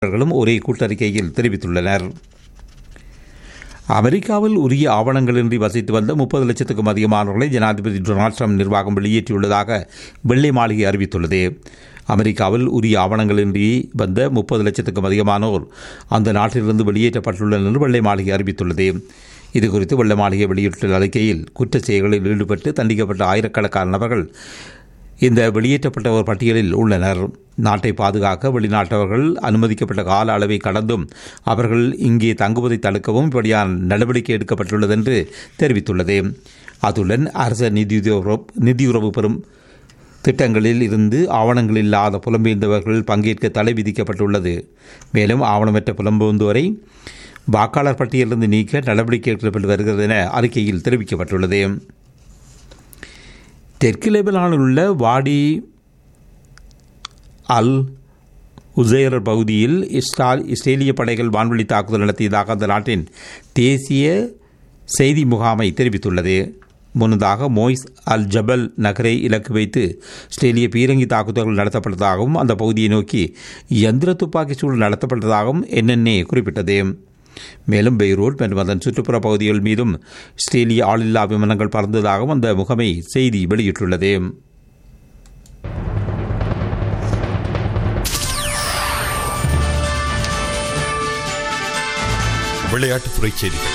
அவர்களும் ஒரே கூட்டறிக்கையில் தெரிவித்துள்ளனர் அமெரிக்காவில் உரிய ஆவணங்களின்றி வசித்து வந்த முப்பது லட்சத்துக்கும் அதிகமானவர்களை ஜனாதிபதி டொனால்ட் ட்ரம்ப் நிர்வாகம் வெளியேற்றியுள்ளதாக வெள்ளை மாளிகை அறிவித்துள்ளது அமெரிக்காவில் உரிய ஆவணங்களின்றி வந்த முப்பது லட்சத்துக்கும் அதிகமானோர் அந்த நாட்டிலிருந்து வெளியேற்றப்பட்டுள்ளனர் என்று வெள்ளை மாளிகை அறிவித்துள்ளது இதுகுறித்து வெள்ளை மாளிகை வெளியிட்டுள்ள அறிக்கையில் குற்றச் செயல்களில் ஈடுபட்டு தண்டிக்கப்பட்ட ஆயிரக்கணக்கான நபர்கள் இந்த வெளியேற்றப்பட்டவர் பட்டியலில் உள்ளனர் நாட்டை பாதுகாக்க வெளிநாட்டவர்கள் அனுமதிக்கப்பட்ட கால அளவை கடந்தும் அவர்கள் இங்கே தங்குவதை தடுக்கவும் இப்படியான நடவடிக்கை எடுக்கப்பட்டுள்ளது என்று தெரிவித்துள்ளது அத்துடன் அரச நிதியுறவு நிதியுறவு பெறும் திட்டங்களில் இருந்து ஆவணங்கள் இல்லாத புலம்பெயர்ந்தவர்கள் பங்கேற்க தடை விதிக்கப்பட்டுள்ளது மேலும் ஆவணமற்ற புலம்பெயர்ந்தோரை வாக்காளர் பட்டியலிருந்து நீக்க நடவடிக்கை எடுக்கப்பட்டு வருகிறது என அறிக்கையில் தெரிவிக்கப்பட்டுள்ளது தெற்கு லெபனானில் உள்ள வாடி அல் உசேர் பகுதியில் இஸ்ரால் இஸ்ரேலிய படைகள் வான்வழி தாக்குதல் நடத்தியதாக அந்த நாட்டின் தேசிய செய்தி முகாமை தெரிவித்துள்ளது முன்னதாக மோய்ஸ் அல் ஜபல் நகரை இலக்கு வைத்து இஸ்ரேலிய பீரங்கி தாக்குதல்கள் நடத்தப்பட்டதாகவும் அந்த பகுதியை நோக்கி எந்திர துப்பாக்கி சூழல் நடத்தப்பட்டதாகவும் என்னென்னே குறிப்பிட்டது மேலும் பெய்ரூட் மற்றும் அதன் சுற்றுப்புற பகுதிகள் மீதும் இஸ்ரேலிய ஆளில்லா விமானங்கள் பறந்ததாகவும் அந்த முகமை செய்தி வெளியிட்டுள்ளது விளையாட்டுத்துறை செய்திகள்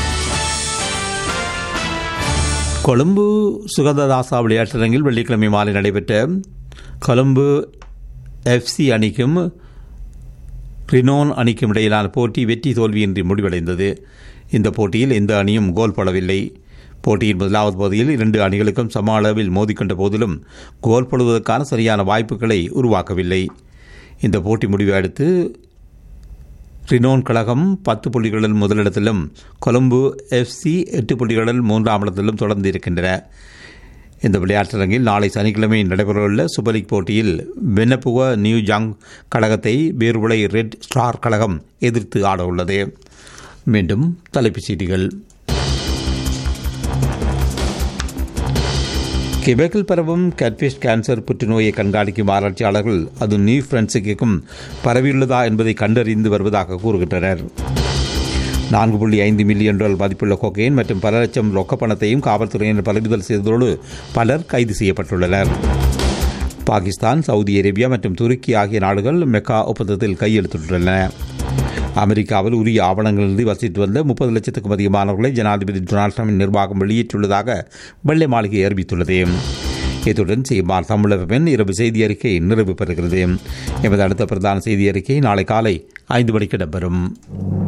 கொழும்பு சுகததாசா விளையாட்டரங்கில் வெள்ளிக்கிழமை மாலை நடைபெற்ற கொழும்பு எஃப்சி அணிக்கும் ரினோன் அணிக்கும் இடையிலான போட்டி வெற்றி தோல்வியின்றி முடிவடைந்தது இந்த போட்டியில் எந்த அணியும் கோல் போடவில்லை போட்டியின் முதலாவது பகுதியில் இரண்டு அணிகளுக்கும் சம அளவில் மோதிக்கொண்ட போதிலும் கோல் போடுவதற்கான சரியான வாய்ப்புகளை உருவாக்கவில்லை இந்த போட்டி முடிவை அடுத்து ரினோன் கழகம் பத்து புள்ளிகளில் முதலிடத்திலும் கொழும்பு எஃப்சி எட்டு புள்ளிகளில் மூன்றாம் இடத்திலும் தொடர்ந்து இருக்கின்றன இந்த விளையாட்டரங்கில் நாளை சனிக்கிழமை நடைபெறவுள்ள சூப்பர் லீக் போட்டியில் வென்னப்புவ நியூ ஜாங் கழகத்தை பேர்வுளை ரெட் ஸ்டார் கழகம் எதிர்த்து ஆடவுள்ளது மீண்டும் தலைப்புச் செய்திகள் கிபெக்கில் பரவும் கேட்ஃபிஷ் கேன்சர் புற்றுநோயை கண்காணிக்கும் ஆராய்ச்சியாளர்கள் அது நியூ பிரான்சுக்கும் பரவியுள்ளதா என்பதை கண்டறிந்து வருவதாக கூறுகின்றனர் நான்கு புள்ளி ஐந்து மில்லியன் டாலர் மதிப்புள்ள கொக்கைன் மற்றும் பல லட்சம் ரொக்க பணத்தையும் காவல்துறையினர் பறிமுதல் செய்ததோடு பலர் கைது செய்யப்பட்டுள்ளனர் பாகிஸ்தான் சவுதி அரேபியா மற்றும் துருக்கி ஆகிய நாடுகள் மெக்கா ஒப்பந்தத்தில் கையெழுத்திட்டுள்ளன அமெரிக்காவில் உரிய ஆவணங்களின்றி வசித்து வந்த முப்பது லட்சத்துக்கும் அதிகமானவர்களை ஜனாதிபதி டொனால்ட் ட்ரம்பின் நிர்வாகம் வெளியிட்டுள்ளதாக வெள்ளை மாளிகை அறிவித்துள்ளது இத்துடன் செய்மார் தமிழகமின் இரவு செய்தி அறிக்கை நிறைவு பெறுகிறது எமது அடுத்த பிரதான செய்தி அறிக்கை நாளை காலை ஐந்து மணிக்கு இடம்பெறும்